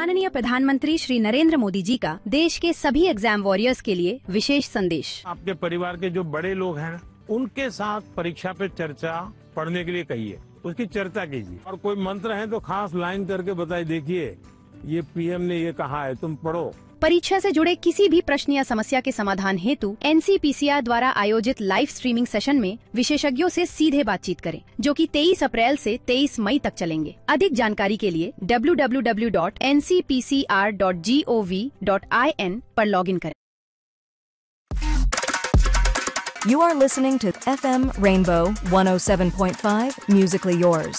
माननीय प्रधानमंत्री श्री नरेंद्र मोदी जी का देश के सभी एग्जाम वॉरियर्स के लिए विशेष संदेश आपके परिवार के जो बड़े लोग हैं उनके साथ परीक्षा पे चर्चा पढ़ने के लिए कहिए उसकी चर्चा कीजिए और कोई मंत्र है तो खास लाइन करके बताइए देखिए ये पीएम ने ये कहा है तुम पढ़ो परीक्षा से जुड़े किसी भी प्रश्न या समस्या के समाधान हेतु एनसीपीसीआर द्वारा आयोजित लाइव स्ट्रीमिंग सेशन में विशेषज्ञों से सीधे बातचीत करें जो कि 23 अप्रैल से 23 मई तक चलेंगे अधिक जानकारी के लिए www.ncpcr.gov.in पर लॉगिन करें You are listening to FM Rainbow 107.5 Musically Yours.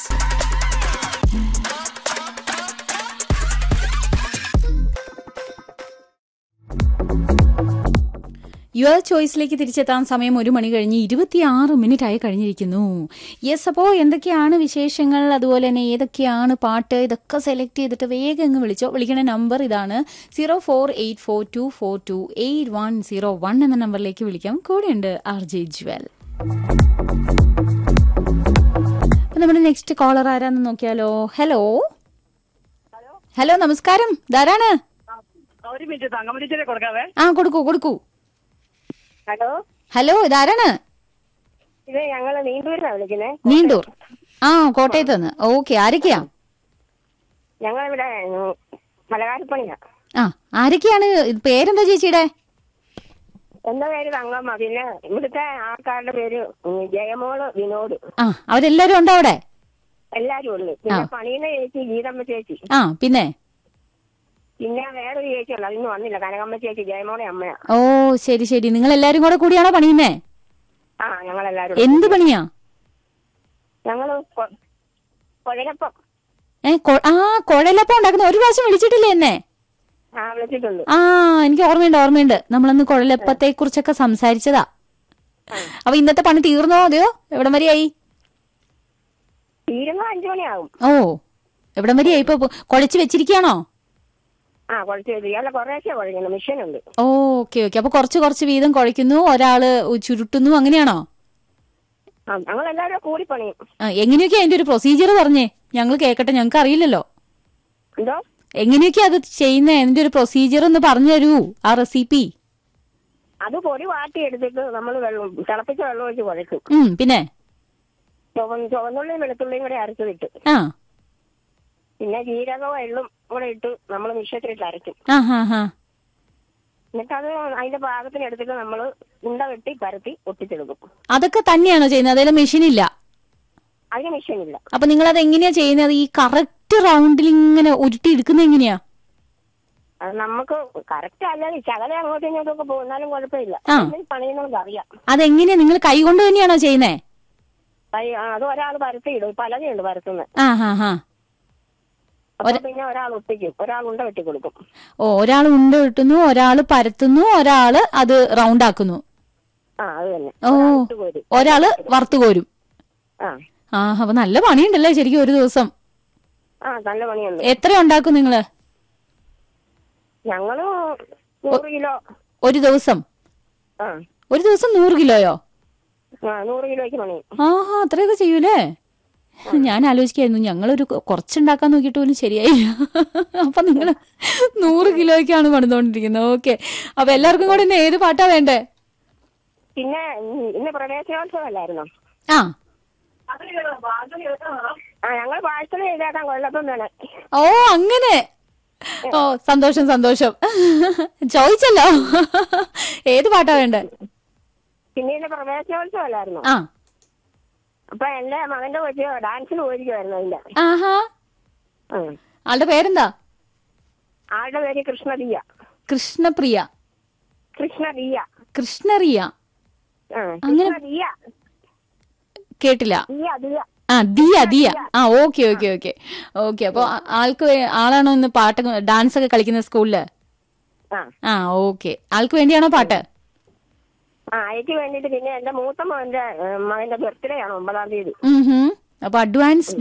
Your ചോയ്സിലേക്ക് തിരിച്ചെത്താൻ സമയം ഒരു മണി കഴിഞ്ഞ് ഇരുപത്തിയാറ് മിനിറ്റ് ആയി കഴിഞ്ഞിരിക്കുന്നു യെസ് അപ്പോൾ എന്തൊക്കെയാണ് വിശേഷങ്ങൾ അതുപോലെ തന്നെ ഏതൊക്കെയാണ് പാട്ട് ഇതൊക്കെ സെലക്ട് ചെയ്തിട്ട് വേഗം അങ്ങ് വിളിച്ചോ വിളിക്കുന്ന നമ്പർ ഇതാണ് zero four eight four two four two eight one zero one എന്ന നമ്പറിലേക്ക് വിളിക്കാം കൂടെയുണ്ട് ആർ ജെ ജ്വൽ അപ്പൊ നമ്മുടെ നെക്സ്റ്റ് കോളർ ആരാന്ന് നോക്കിയാലോ ഹലോ ഹലോ നമസ്കാരം ധാരാണ് ഒരു മിനിറ്റ് തങ്കമരിച്ചിനെ കൊടുക്കാവേ ആ കൊടുക്കൂ കൊടുക്കൂ ഹലോ ഹലോ ഇതാരാണ് ഇത് ഞങ്ങള് നീണ്ടൂരിനാ വിളിക്കുന്നേ നീണ്ടൂർ ആ കോട്ടയത്ത് നിന്ന് ഓക്കെ ആരൊക്കെയാ ഞങ്ങളിവിടെ ഉം, മലകാരപ്പണിയാ ആ ആരൊക്കെയാണ് ഇത് പേരെന്താ ചേച്ചിയുടെ എന്റെ പേര് തങ്കമ്മ പിന്നെ ഇവിടുത്തെ ആൾക്കാരുടെ പേര് ഉം, ജയമോള് വിനോദ് ആ അവരെല്ലാരും ഉണ്ടോ അവിടെ എല്ലാരും ഉണ്ട് പിന്നെ ആ. പണിയുന്ന ചേച്ചി ഗീതമ്മ ചേച്ചി ആ പിന്നെ പിന്നെ വേറൊരു ചേച്ചി ഉണ്ട് അതിന്ന് വന്നില്ല കനകമ്മ ചേച്ചി ജയമോളെ അമ്മയാ ഓ ശരി ശരി നിങ്ങൾ എല്ലാരും കൂടെ കൂടിയാണോ പണിയുന്നേ ആ ഞങ്ങളെല്ലാരും എന്ത് പണിയാ ഞങ്ങള് കൊ- കുഴലപ്പം ഏ കൊ- ആ കുഴലപ്പം ഉണ്ടാക്കുന്ന ഒരു പ്രാവശ്യം വിളിച്ചിട്ടില്ലേ എന്നെ ആ വിളിച്ചിട്ടുണ്ട് ആ എനിക്ക് ഓർമ്മയുണ്ട് ഓർമ്മയുണ്ട് നമ്മളന്ന് കുഴലപ്പത്തെ കുറിച്ചൊക്കെ സംസാരിച്ചതാ അപ്പൊ ഇന്നത്തെ പണി തീർന്നോ അതെയോ എവിടം വരെയായി തീരുന്ന അഞ്ചു മണിയാകും ഓ എവിടം വരെയായി ഇപ്പൊ കുഴച്ച് വെച്ചിരിക്കുകയാണോ ആ കുറച്ച് അല്ല കുറേശ്ശെ കുഴക്കണം മിഷനുണ്ട് ഓക്കെ ഓക്കെ അപ്പൊ കുറച്ച് കുറച്ച് വീതം കുഴയ്ക്കുന്നു ഒരാള് ചുരുട്ടുന്നു അങ്ങനെയാണോ ആ ഞങ്ങളെല്ലാവരും കൂടി പണിയും ആ, എങ്ങനെയൊക്കെയാ അതിന്റെ ഒരു പ്രൊസീജിയർ പറഞ്ഞേ ഞങ്ങൾ കേക്കട്ടെ ഞങ്ങൾക്ക് അറിയില്ലല്ലോ എന്തോ എങ്ങനെയൊക്കെയാ അത് ചെയ്യുന്നേ അതിന്റെ ഒരു പ്രൊസീജിയർ ഒന്ന് പറഞ്ഞു തരൂ ആ റെസിപ്പി അത് പൊടി വാട്ടി എടുത്തിട്ട് നമ്മൾ വെള്ളം തിളപ്പിച്ച വെള്ളം ഒഴിച്ച് കുഴക്കും ഉം പിന്നെ ചുവന്ന ചുവന്നുള്ളിയും വെളുത്തുള്ളിയും കൂടെ അരച്ചതിട്ട് ആ പിന്നെ ജീരകവും എള്ളും കൂടെ ഇട്ട് നമ്മൾ മിഷത്തിലിട്ട് അരയ്ക്കും ആ ഹാ ഹാ എന്നിട്ട് അത് അതിന്റെ പാകത്തിന് എടുത്തിട്ട് നമ്മൾ ഉണ്ട വെട്ടി പരത്തി ഒട്ടിച്ചെടുക്കും അതൊക്കെ തന്നെയാണോ ചെയ്യുന്നത് അതായത് മെഷീൻ ഇല്ല അതിന് മിഷനില്ല അപ്പൊ നിങ്ങൾ അത് എങ്ങനെയാ ചെയ്യുന്നത് ഈ കറക്റ്റ് റൗണ്ടിൽ ഇങ്ങനെ ഉരുട്ടി എടുക്കുന്നത് എങ്ങനെയാ അത് നമുക്ക് കറക്റ്റ് അല്ലാതെ ശകല അങ്ങോട്ടും ഇങ്ങോട്ടും ഒക്കെ പോകുന്നാലും കുഴപ്പമില്ല ആ. ഇതിൽ പണിയുന്നത് അറിയാം അതെങ്ങനെയാ നിങ്ങൾ കൈ കൊണ്ട് തന്നെയാണോ ചെയ്യുന്നേ കൈ- ആ, അത് ഒരാൾ പരത്തിയിടും പലകയുണ്ട് പരത്തുന്നത് ആ ഹാ ഹാ അപ്പൊ പിന്നെ ഒരാൾ ഒട്ടിക്കും ഒരാൾ ഉണ്ട വെട്ടി കൊടുക്കും ഓ ഒരാൾ ഉണ്ട കിട്ടുന്നു ഒരാൾ പരത്തുന്നു ഒരാള് അത് റൗണ്ട് ആക്കുന്നു ആ അത് തന്നെ ഓ ഒരാൾ ഇട്ട് കോരും. ഒരാള് വറുത്തു കോരും ആ ആ അപ്പൊ നല്ല പണിയുണ്ടല്ലേ ശരിക്കും ഒരു ദിവസം ആ നല്ല പണിയുണ്ട് എത്ര ഉണ്ടാക്കും നിങ്ങള് ഞങ്ങള് നൂറ് കിലോ ഒരു ദിവസം ആ ഒരു ദിവസം നൂറ് കിലോയോ ആ നൂറ് കിലോയ്ക്ക് പണി ആഹാ അത്രയൊക്കെ ചെയ്യൂലേ ഞാൻ ആലോചിക്കായിരുന്നു ഞങ്ങളൊരു കൊ- കുറച്ചുണ്ടാക്കാൻ നോക്കിയിട്ട് പോലും ശരിയായില്ല അപ്പൊ നിങ്ങള് നൂറ് കിലോയ്ക്കാണ് പണിതുകൊണ്ടിരിക്കുന്നത് ഓക്കെ അപ്പൊ എല്ലാവർക്കും കൂടെ ഇന്ന് ഏത് പാട്ടാ വേണ്ടേ പിന്നെ ഉം, ഇന്ന് പ്രവേശനോത്സവം അല്ലായിരുന്നോ ആ ആ ഞങ്ങൾ പാഴ്സൽ ചെയ്തേക്കാൻ കൊള്ളപ്പം വേണം ഓ അങ്ങനെ ഓ സന്തോഷം സന്തോഷം ചോദിച്ചല്ലോ ഏത് പാട്ടാ വേണ്ടേ പിന്നെ ഇന്ന് പ്രവേശനോത്സവം അല്ലായിരുന്നോ ആ അപ്പൊ എന്റെ മകന്റെ കൊച്ചു ഡാൻസിന് പോയിരിക്കുമായിരുന്നു അതിന്റെ ആഹാ ആ. ആളുടെ പേരെന്താ ആളുടെ പേര് കൃഷ്ണദിയ കൃഷ്ണപ്രിയ കൃഷ്ണദിയ കൃഷ്ണറിയ ആ അങ്ങനെ- കൃഷ്ണദിയ കേട്ടില്ല ദിയ ദിയ ആ ദിയ ദിയ ആ ഓക്കെ ഓക്കെ ഓക്കെ ഓക്കെ അപ്പൊ ആ- ആൾക്ക് വേ- ആളാണോ ഇന്ന് പാട്ട് ഡാൻസ് ഒക്കെ കളിക്കുന്ന സ്കൂളില് ആ ആ ഓക്കെ ആൾക്ക് വേണ്ടിയാണോ പാട്ട് ആ അയക്ക് വേണ്ടിട്ട് പിന്നെ എന്റെ മൂത്ത മകന്റെ ഏ, മകന്റെ ബർത്ത്ഡേ ആണ് ഒമ്പതാം തീയതി ഉം ഹും. അപ്പൊ അഡ്വാൻസ്